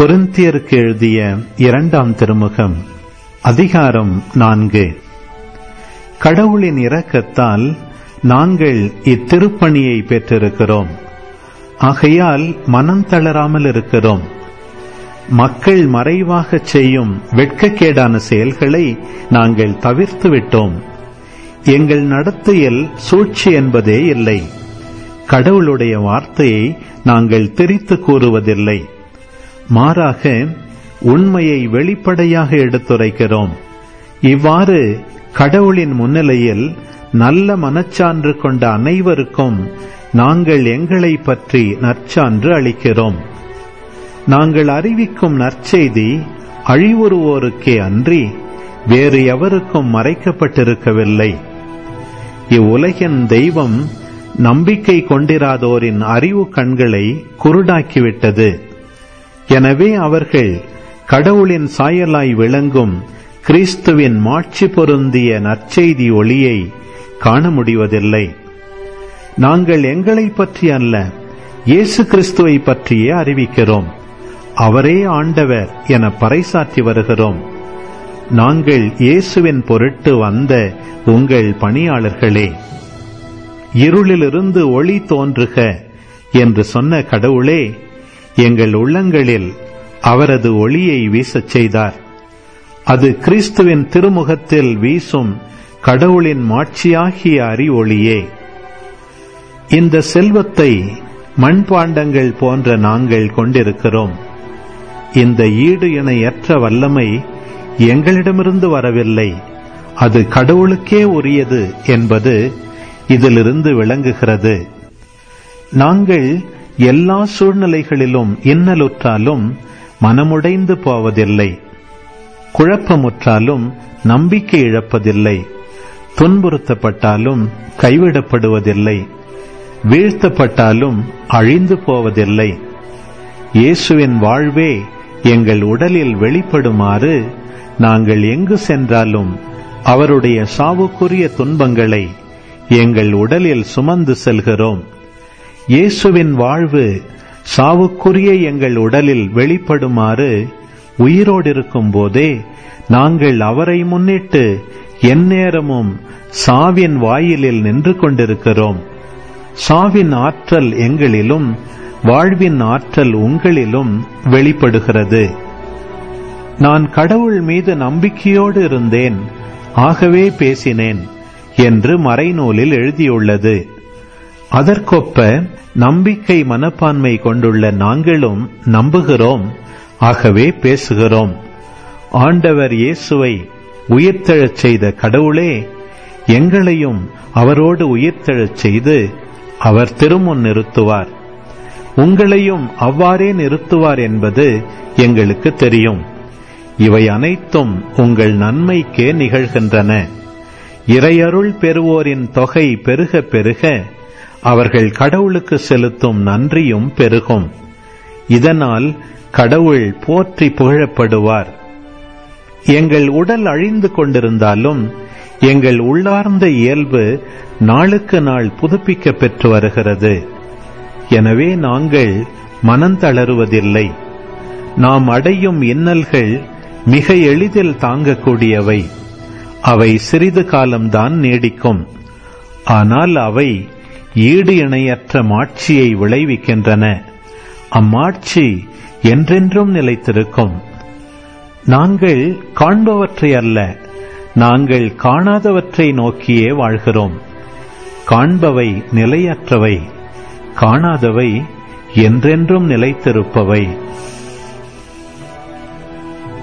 கொரிந்தியருக்கு எழுதிய இரண்டாம் திருமுகம் அதிகாரம் நான்கு கடவுளின் இரக்கத்தால் நாங்கள் இத்திருப்பணியை பெற்றிருக்கிறோம் ஆகையால் மனம் தளராமல் இருக்கிறோம் மக்கள் மறைவாகச் செய்யும் வெட்கக்கேடான செயல்களை நாங்கள் தவிர்த்து விட்டோம் எங்கள் நடத்தையில் சூழ்ச்சி என்பதே இல்லை கடவுளுடைய வார்த்தையை நாங்கள் திரித்து கூறுவதில்லை மாறாக உண்மையை வெளிப்படையாக எடுத்துரைக்கிறோம் இவ்வாறு கடவுளின் முன்னிலையில் நல்ல மனச்சான்று கொண்ட அனைவருக்கும் நாங்கள் எங்களை பற்றி நற்சான்று அளிக்கிறோம் நாங்கள் அறிவிக்கும் நற்செய்தி அழிவுறுவோருக்கே அன்றி வேறு எவருக்கும் மறைக்கப்பட்டிருக்கவில்லை இவ்வுலகின் தெய்வம் நம்பிக்கை கொண்டிராதோரின் அறிவு கண்களை குருடாக்கிவிட்டது எனவே அவர்கள் கடவுளின் சாயலாய் விளங்கும் கிறிஸ்துவின் மாட்சி பொருந்திய நற்செய்தி ஒளியை காண முடிவதில்லை நாங்கள் எங்களை பற்றி அல்ல இயேசு கிறிஸ்துவை பற்றியே அறிவிக்கிறோம் அவரே ஆண்டவர் என பறைசாற்றி வருகிறோம் நாங்கள் இயேசுவின் பொருட்டு வந்த உங்கள் பணியாளர்களே இருளிலிருந்து ஒளி தோன்றுக என்று சொன்ன கடவுளே எங்கள் உள்ளங்களில் அவரது ஒளியை வீசச் செய்தார் அது கிறிஸ்துவின் திருமுகத்தில் வீசும் கடவுளின் மாட்சியாகிய அறிவொளியே இந்த செல்வத்தை மண்பாண்டங்கள் போன்ற நாங்கள் கொண்டிருக்கிறோம் இந்த ஈடு இணையற்ற வல்லமை எங்களிடமிருந்து வரவில்லை அது கடவுளுக்கே உரியது என்பது இதிலிருந்து விளங்குகிறது நாங்கள் எல்லா சூழ்நிலைகளிலும் இன்னலுற்றாலும் மனமுடைந்து போவதில்லை குழப்பமுற்றாலும் நம்பிக்கை இழப்பதில்லை துன்புறுத்தப்பட்டாலும் கைவிடப்படுவதில்லை வீழ்த்தப்பட்டாலும் அழிந்து போவதில்லை இயேசுவின் வாழ்வே எங்கள் உடலில் வெளிப்படுமாறு நாங்கள் எங்கு சென்றாலும் அவருடைய சாவுக்குரிய துன்பங்களை எங்கள் உடலில் சுமந்து செல்கிறோம் இயேசுவின் வாழ்வு சாவுக்குரிய எங்கள் உடலில் வெளிப்படுமாறு உயிரோடு இருக்கும் போதே நாங்கள் அவரை முன்னிட்டு எந்நேரமும் சாவின் வாயிலில் நின்று கொண்டிருக்கிறோம் சாவின் ஆற்றல் எங்களிலும் வாழ்வின் ஆற்றல் உங்களிலும் வெளிப்படுகிறது நான் கடவுள் மீது நம்பிக்கையோடு இருந்தேன் ஆகவே பேசினேன் என்று மறைநூலில் எழுதியுள்ளது அதற்கொப்ப நம்பிக்கை மனப்பான்மை கொண்டுள்ள நாங்களும் நம்புகிறோம் ஆகவே பேசுகிறோம் ஆண்டவர் இயேசுவை உயிர்த்தெழச் செய்த கடவுளே எங்களையும் அவரோடு உயிர்த்தெழச் செய்து அவர் திருமுன் நிறுத்துவார் உங்களையும் அவ்வாறே நிறுத்துவார் என்பது எங்களுக்கு தெரியும் இவை அனைத்தும் உங்கள் நன்மைக்கே நிகழ்கின்றன இறையருள் பெறுவோரின் தொகை பெருக பெருக அவர்கள் கடவுளுக்கு செலுத்தும் நன்றியும் பெருகும் இதனால் கடவுள் போற்றி புகழப்படுவார் எங்கள் உடல் அழிந்து கொண்டிருந்தாலும் எங்கள் உள்ளார்ந்த இயல்பு நாளுக்கு நாள் புதுப்பிக்க பெற்று வருகிறது எனவே நாங்கள் மனந்தளருவதில்லை நாம் அடையும் இன்னல்கள் மிக எளிதில் தாங்கக்கூடியவை அவை சிறிது காலம்தான் நீடிக்கும் ஆனால் அவை ஈடு இணையற்ற மாட்சியை விளைவிக்கின்றன அம்மாட்சி என்றென்றும் நிலைத்திருக்கும் நாங்கள் காண்பவற்றை அல்ல நாங்கள் காணாதவற்றை நோக்கியே வாழ்கிறோம் காண்பவை நிலையற்றவை காணாதவை என்றென்றும் நிலைத்திருப்பவை